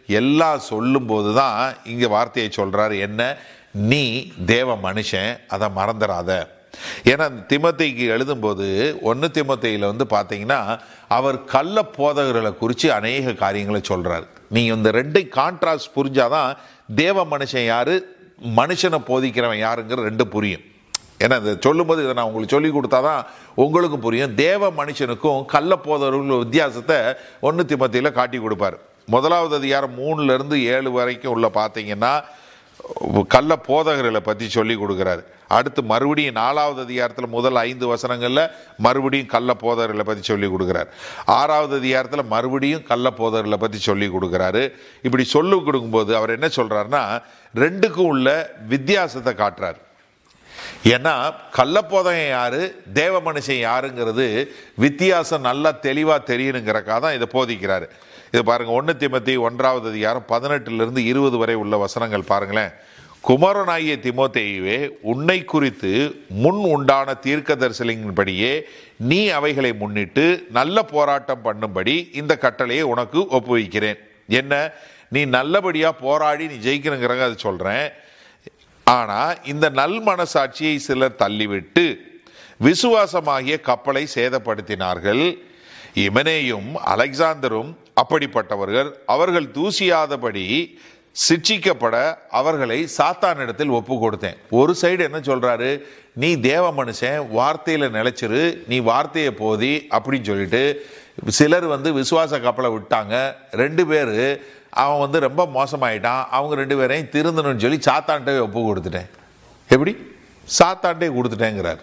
எல்லாம் சொல்லும்போது தான் இங்கே வார்த்தையை சொல்றாரு என்ன நீ தேவ மனுஷன் அதை மறந்துடாத ஏன்னா திமத்தைக்கு எழுதும்போது ஒன்று திமத்தையில் வந்து பார்த்தீங்கன்னா அவர் கள்ள போதகர்களை குறித்து அநேக காரியங்களை சொல்றாரு நீங்கள் இந்த ரெண்டை கான்ட்ராஸ்ட் புரிஞ்சாதான் தேவ மனுஷன் யாரு மனுஷனை போதிக்கிறவன் யாருங்கிற ரெண்டு புரியும் ஏன்னா இதை சொல்லும்போது இதை நான் உங்களுக்கு சொல்லி கொடுத்தாதான் உங்களுக்கும் புரியும் தேவ மனுஷனுக்கும் கள்ள போதவர்கள் வித்தியாசத்தை ஒன்று திமத்தியில் காட்டி கொடுப்பார் முதலாவது அதிகாரம் மூணுல இருந்து ஏழு வரைக்கும் உள்ள பார்த்தீங்கன்னா கள்ள போதகர்களை பற்றி சொல்லி கொடுக்குறாரு அடுத்து மறுபடியும் நாலாவது அதிகாரத்தில் முதல் ஐந்து வசனங்களில் மறுபடியும் கள்ள போதகர்களை பற்றி சொல்லி கொடுக்குறாரு ஆறாவது அதிகாரத்தில் மறுபடியும் கள்ள போதகர்களை பற்றி சொல்லி கொடுக்குறாரு இப்படி சொல்லி கொடுக்கும்போது அவர் என்ன சொல்றாருன்னா ரெண்டுக்கும் உள்ள வித்தியாசத்தை காட்டுறாரு ஏன்னா கள்ளப்போதகம் யாரு தேவ மனுஷன் யாருங்கிறது வித்தியாசம் நல்லா தெளிவா தெரியணுங்கிறக்காக தான் இதை போதிக்கிறாரு இது பாருங்க ஒன்று திமத்தி ஒன்றாவது அதிகாரம் பதினெட்டுல இருந்து இருபது வரை உள்ள வசனங்கள் பாருங்களேன் குமாரனாகிய திமோத்தேயுவே உன்னை குறித்து முன் உண்டான தீர்க்க தரிசனங்களின்படியே நீ அவைகளை முன்னிட்டு நல்ல போராட்டம் பண்ணும்படி இந்த கட்டளையை உனக்கு ஒப்புவிக்கிறேன் என்ன நீ நல்லபடியா போராடி நீ ஜெயிக்கணுங்கிறங்க அது சொல்றேன் ஆனா இந்த நல் மனசாட்சியை சிலர் தள்ளிவிட்டு விசுவாசமாகிய கப்பலை சேதப்படுத்தினார்கள் இமனேயும் அலெக்சாந்தரும் அப்படிப்பட்டவர்கள் அவர்கள் தூசியாதபடி சிட்சிக்கப்பட அவர்களை சாத்தானிடத்தில் ஒப்பு கொடுத்தேன் ஒரு சைடு என்ன சொல்றாரு நீ தேவ மனுஷன் வார்த்தையில நிலைச்சிரு நீ வார்த்தையை போதி அப்படின்னு சொல்லிட்டு சிலர் வந்து விசுவாச கப்பலை விட்டாங்க ரெண்டு பேர் அவன் வந்து ரொம்ப மோசமாயிட்டான் அவங்க ரெண்டு பேரையும் திருந்தணும்னு சொல்லி சாத்தான்ட்டே ஒப்பு கொடுத்துட்டேன் எப்படி சாத்தான்ட்டே கொடுத்துட்டேங்கிறார்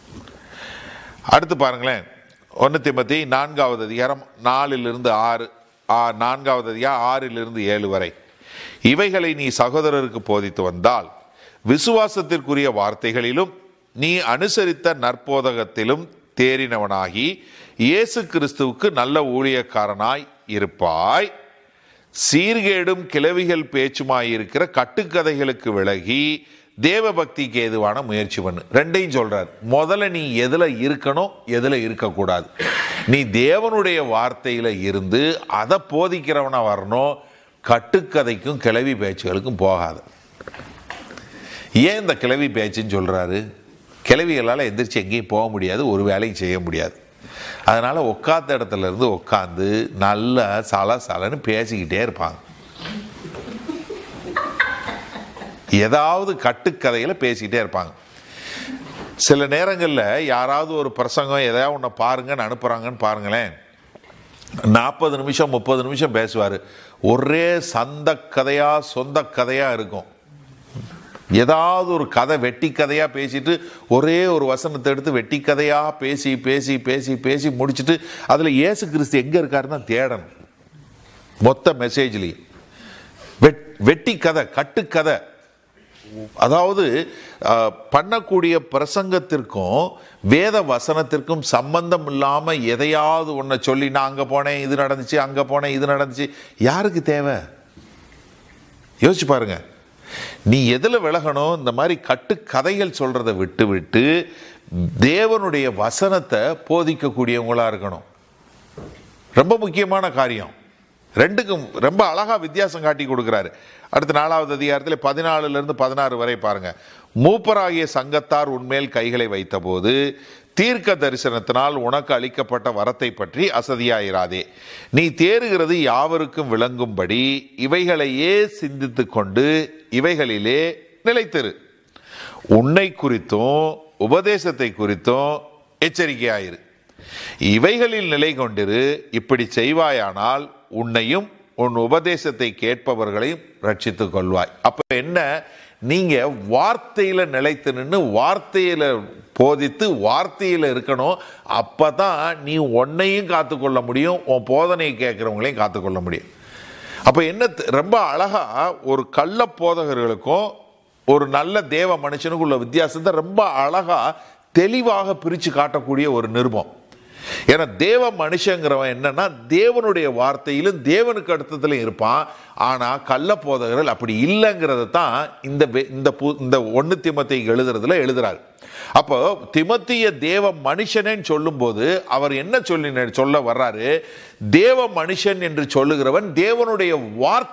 அடுத்து பாருங்களேன் ஒன்று திமத்தி நான்காவது அதிகாரம் நாலிலிருந்து ஆறு ஆ நான்காவது அதிகாரம் ஆறிலிருந்து ஏழு வரை இவைகளை நீ சகோதரருக்கு போதித்து வந்தால் விசுவாசத்திற்குரிய வார்த்தைகளிலும் நீ அனுசரித்த நற்போதகத்திலும் தேறினவனாகி இயேசு கிறிஸ்துவுக்கு நல்ல ஊழியக்காரனாய் இருப்பாய் சீர்கேடும் கிளவிகள் பேச்சுமாயிருக்கிற கட்டுக்கதைகளுக்கு விலகி தேவ பக்திக்கு ஏதுவான முயற்சி பண்ணு ரெண்டையும் சொல்றார் முதல்ல நீ எதுல இருக்கணும் எதுல இருக்கக்கூடாது நீ தேவனுடைய வார்த்தையில இருந்து அதை போதிக்கிறவனா வரணும் கட்டுக்கதைக்கும் கிளவி பேச்சுகளுக்கும் போகாது ஏன் இந்த கிளவி பேச்சுன்னு சொல்றாரு கிளவிகளால் எந்திரிச்சு எங்கேயும் போக முடியாது ஒரு வேலையும் செய்ய முடியாது அதனால உட்காந்த இடத்துல இருந்து உட்காந்து நல்லா சல சலன்னு பேசிக்கிட்டே இருப்பாங்க ஏதாவது கட்டுக்கதையில் பேசிக்கிட்டே இருப்பாங்க சில நேரங்களில் யாராவது ஒரு பிரசங்கம் எதையாவது ஒன்று பாருங்கன்னு அனுப்புகிறாங்கன்னு பாருங்களேன் நாற்பது நிமிஷம் முப்பது நிமிஷம் பேசுவார் ஒரே சந்த கதையாக சொந்த கதையாக இருக்கும் ஏதாவது ஒரு கதை வெட்டி கதையாக பேசிட்டு ஒரே ஒரு வசனத்தை எடுத்து வெட்டி கதையாக பேசி பேசி பேசி பேசி முடிச்சுட்டு அதில் இயேசு கிறிஸ்து எங்கே இருக்காருன்னு தான் தேடணும் மொத்த மெசேஜ்லேயும் வெட் வெட்டி கதை கட்டுக்கதை அதாவது அஹ், பண்ணக்கூடிய பிரசங்கத்திற்கும் வேத வசனத்திற்கும் சம்பந்தம் இல்லாமல் எதையாவது ஒன்றை சொல்லி நான் அங்கே போனேன் இது நடந்துச்சு அங்கே போனேன் இது நடந்துச்சு யாருக்கு தேவை யோசிச்சு பாருங்க நீ எதில் விலகணும் இந்த மாதிரி கட்டுக்கதைகள் சொல்றதை விட்டு விட்டு தேவனுடைய வசனத்தை போதிக்கக்கூடியவங்களா இருக்கணும் ரொம்ப முக்கியமான காரியம் ரெண்டுக்கும் ரொம்ப அழகா வித்தியாசம் காட்டி கொடுக்கிறாரு அடுத்த நாலாவது அதிகாரத்தில் பதினாலுல இருந்து பதினாறு வரை பாருங்க மூப்பராகிய சங்கத்தார் உன்மேல் கைகளை வைத்தபோது தீர்க்க தரிசனத்தினால் உனக்கு அளிக்கப்பட்ட வரத்தை பற்றி அசதியாயிராதே நீ தேறுகிறது யாவருக்கும் விளங்கும்படி இவைகளையே சிந்தித்துக் கொண்டு இவைகளிலே நிலைத்திரு உன்னை குறித்தும் உபதேசத்தை குறித்தும் எச்சரிக்கையாயிரு இவைகளில் நிலை கொண்டிரு இப்படி செய்வாயானால் உன்னையும் உன் உபதேசத்தை கேட்பவர்களையும் ரட்சித்துக் கொள்வாய் அப்ப என்ன நீங்க வார்த்தையில நிலைத்து நின்று வார்த்தையில போதித்து வார்த்தையில இருக்கணும் அப்பதான் நீ உன்னையும் காத்துக்கொள்ள முடியும் உன் போதனையை கேட்கிறவங்களையும் காத்துக்கொள்ள முடியும் அப்ப என்ன த- ரொம்ப அழகா ஒரு கள்ள போதகர்களுக்கும் ஒரு நல்ல தேவ மனுஷனுக்கும் உள்ள வித்தியாசத்தை ரொம்ப அழகா தெளிவாக பிரிச்சு காட்டக்கூடிய ஒரு நிருபம் ஏன்னா தேவ மனுஷங்கிறவன் என்னன்னா தேவனுடைய வார்த்தையிலும் தேவனுக்கு அடுத்ததுலையும் இருப்பான் ஆனா கள்ள போதகர்கள் அப்படி இல்லைங்கிறத தான் இந்த வே- இந்த பு- இந்த ஒன்னு திமத்தை எழுதுறதுல எழுதுறாரு அப்போ திமத்திய தேவ மனுஷனேன்னு சொல்லும்போது அவர் என்ன சொல்லி சொல்ல வர்றாரு தேவ மனுஷன் என்று சொல்லுகிறவன் தேவனுடைய வார்த்தை